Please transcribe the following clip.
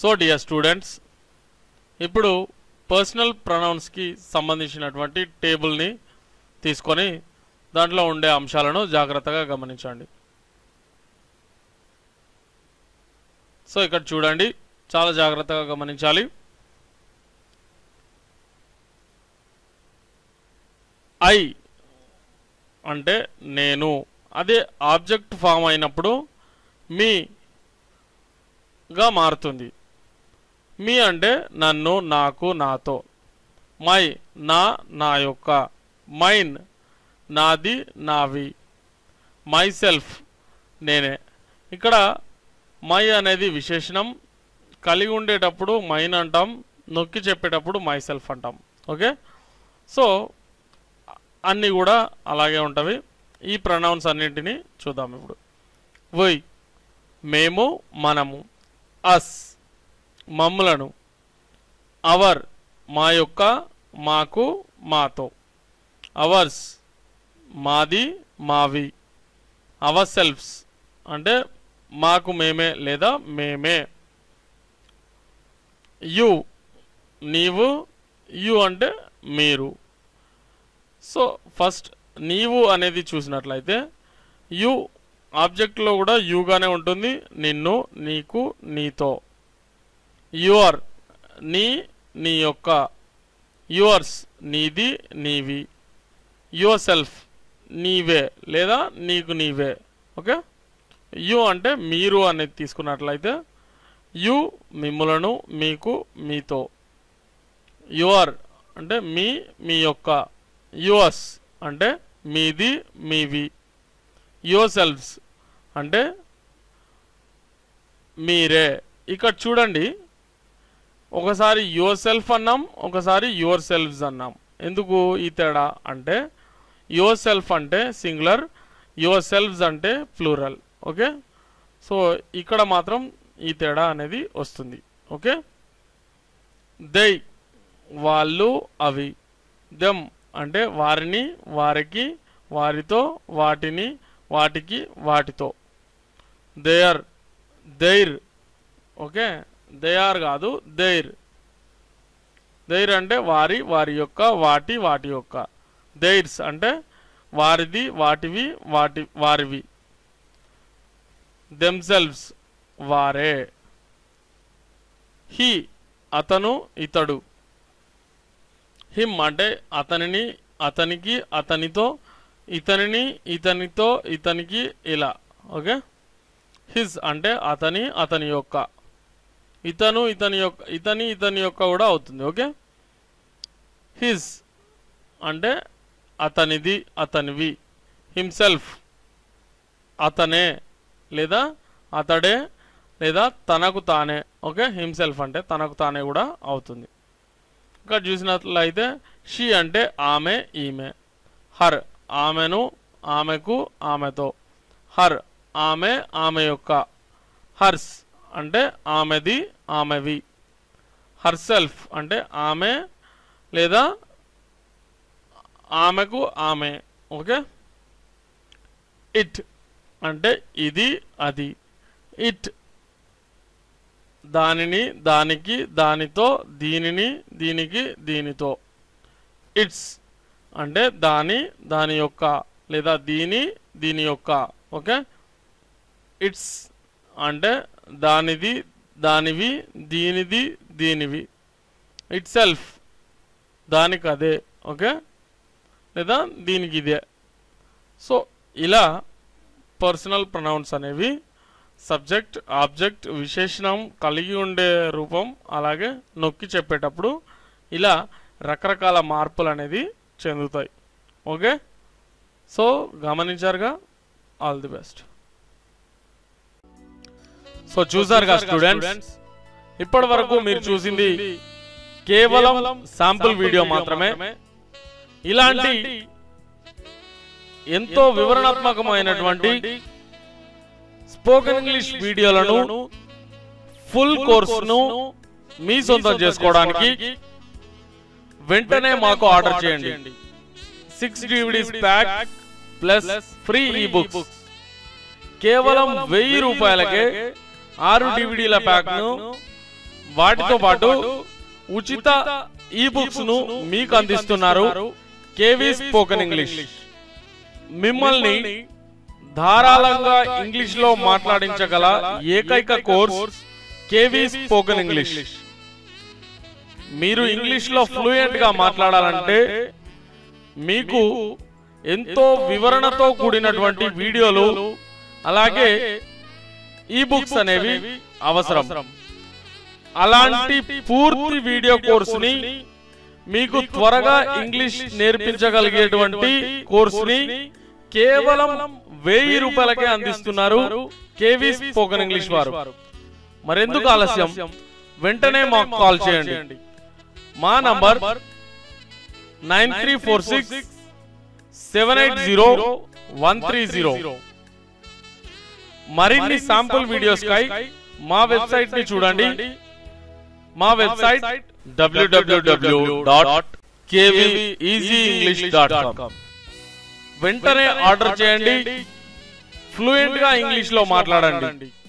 so dear students ఇప్పుడు personal ప్రొనౌన్స్కి సంబంధించినటువంటి టేబుల్ని తీసుకొని దాంట్లో ఉండే అంశాలను జాగ్రత్తగా గమనించండి సో ఇక్కడ చూడండి చాలా జాగ్రత్తగా గమనించాలి ఐ అంటే నేను అదే ఆబ్జెక్ట్ ఫామ్ అయినప్పుడు మీ గా మారుతుంది మీ అంటే నన్ను నాకు నాతో మై నా నా యొక్క మైన్ నాది నావి మై సెల్ఫ్ నేనే ఇక్కడ మై అనేది విశేషణం కలిగి ఉండేటప్పుడు మైన్ అంటాం నొక్కి చెప్పేటప్పుడు మై సెల్ఫ్ అంటాం ఓకే సో అన్నీ కూడా అలాగే ఉంటవి ఈ ప్రొనౌన్స్ అన్నింటినీ చూద్దాం ఇప్పుడు వై మేము మనము అస్ మమ్ములను అవర్ మా యొక్క మాకు మాతో అవర్స్ మాది మావి అవర్ సెల్ఫ్స్ అంటే మాకు మేమే లేదా మేమే యు నీవు యు అంటే మీరు సో ఫస్ట్ నీవు అనేది చూసినట్లయితే యు ఆబ్జెక్ట్లో కూడా యుగానే ఉంటుంది నిన్ను నీకు నీతో యువర్ నీ నీ యొక్క యువర్స్ నీది నీవి యువర్ సెల్ఫ్ నీవే లేదా నీకు నీవే ఓకే యు అంటే మీరు అనేది తీసుకున్నట్లయితే యు మిమ్ములను మీకు మీతో యువర్ అంటే మీ మీ యొక్క యువర్స్ అంటే మీది మీవి యువర్ సెల్ఫ్స్ అంటే మీరే ఇక్కడ చూడండి ఒకసారి యువర్ సెల్ఫ్ అన్నాం ఒకసారి యువర్ సెల్ఫ్స్ అన్నాం ఎందుకు ఈ తేడా అంటే యువర్ సెల్ఫ్ అంటే సింగులర్ యువర్ సెల్ఫ్స్ అంటే ప్లూరల్ ఓకే సో ఇక్కడ మాత్రం ఈ తేడా అనేది వస్తుంది ఓకే దై వాళ్ళు అవి దెమ్ అంటే వారిని వారికి వారితో వాటిని వాటికి వాటితో దేర్ దైర్ ఓకే దేఆర్ కాదు దైర్ దైర్ అంటే వారి వారి యొక్క వాటి వాటి యొక్క దైర్స్ అంటే వారిది వాటివి వాటి వారివి దెమ్సెల్వ్స్ వారే హీ అతను ఇతడు హిమ్ అంటే అతనిని అతనికి అతనితో ఇతనిని ఇతనితో ఇతనికి ఇలా ఓకే హిజ్ అంటే అతని అతని యొక్క ఇతను ఇతని యొక్క ఇతని ఇతని యొక్క కూడా అవుతుంది ఓకే హిజ్ అంటే అతనిది అతనివి హిమ్సెల్ఫ్ అతనే లేదా అతడే లేదా తనకు తానే ఓకే హిమ్సెల్ఫ్ అంటే తనకు తానే కూడా అవుతుంది ఇక్కడ చూసినట్లయితే షీ అంటే ఆమె ఈమె హర్ ఆమెను ఆమెకు ఆమెతో హర్ ఆమె ఆమె యొక్క హర్స్ అంటే ఆమెది ఆమెవి హర్ సెల్ఫ్ అంటే ఆమె లేదా ఆమెకు ఆమె ఓకే ఇట్ అంటే ఇది అది ఇట్ దానిని దానికి దానితో దీనిని దీనికి దీనితో ఇట్స్ అంటే దాని దాని యొక్క లేదా దీని దీని యొక్క ఓకే ఇట్స్ అంటే దానిది దానివి దీనిది దీనివి ఇట్ సెల్ఫ్ దానికి అదే ఓకే లేదా దీనికి ఇదే సో ఇలా పర్సనల్ ప్రొనౌన్స్ అనేవి సబ్జెక్ట్ ఆబ్జెక్ట్ విశేషణం కలిగి ఉండే రూపం అలాగే నొక్కి చెప్పేటప్పుడు ఇలా రకరకాల మార్పులు అనేది చెందుతాయి ఓకే సో గమనించారుగా ఆల్ ది బెస్ట్ సో చూసారుగా స్టూడెంట్స్ ఇప్పటి వరకు మీరు చూసింది కేవలం శాంపుల్ వీడియో మాత్రమే ఇలాంటి ఎంతో వివరణాత్మకమైనటువంటి స్పోకెన్ ఇంగ్లీష్ వీడియోలను ఫుల్ కోర్సును మీ సొంతం చేసుకోవడానికి వెంటనే మాకు ఆర్డర్ చేయండి six DVDs pack plus free ఈ బుక్స్ కేవలం వెయ్యి రూపాయలకే ఆరు డివిడీల ప్యాక్ను వాటితో పాటు ఉచిత ఈ బుక్స్ ను మీకు అందిస్తున్నారు కేవీ స్పోకెన్ ఇంగ్లీష్ మిమ్మల్ని ధారాళంగా ఇంగ్లీష్ లో మాట్లాడించగల ఏకైక కోర్స్ కేవీ స్పోకెన్ ఇంగ్లీష్ మీరు ఇంగ్లీష్ లో ఫ్లూయెంట్ గా మాట్లాడాలంటే మీకు ఎంతో వివరణతో కూడినటువంటి వీడియోలు అలాగే ఈ బుక్స్ అనేవి అవసరం అలాంటి పూర్తి వీడియో కోర్సుని మీకు త్వరగా ఇంగ్లీష్ నేర్పించగలిగేటువంటి కోర్సుని కేవలం వెయ్యి రూపాయలకే అందిస్తున్నారు కేవీ స్పోకెన్ ఇంగ్లీష్ వారు మరెందుకు ఆలస్యం వెంటనే మాకు కాల్ చేయండి మా number nine three four six seven eight zero one three zero మరిన్ని శాంపుల్ వీడియోస్ కై మా వెబ్సైట్ ని చూడండి మా వెబ్సైట్ డబ్ల్యూడబ్ల్యూడబ్ల్యూ డాట్ డాట్ కామ్ వెంటనే ఆర్డర్ చేయండి ఫ్లూయెంట్ గా ఇంగ్లీష్ లో మాట్లాడండి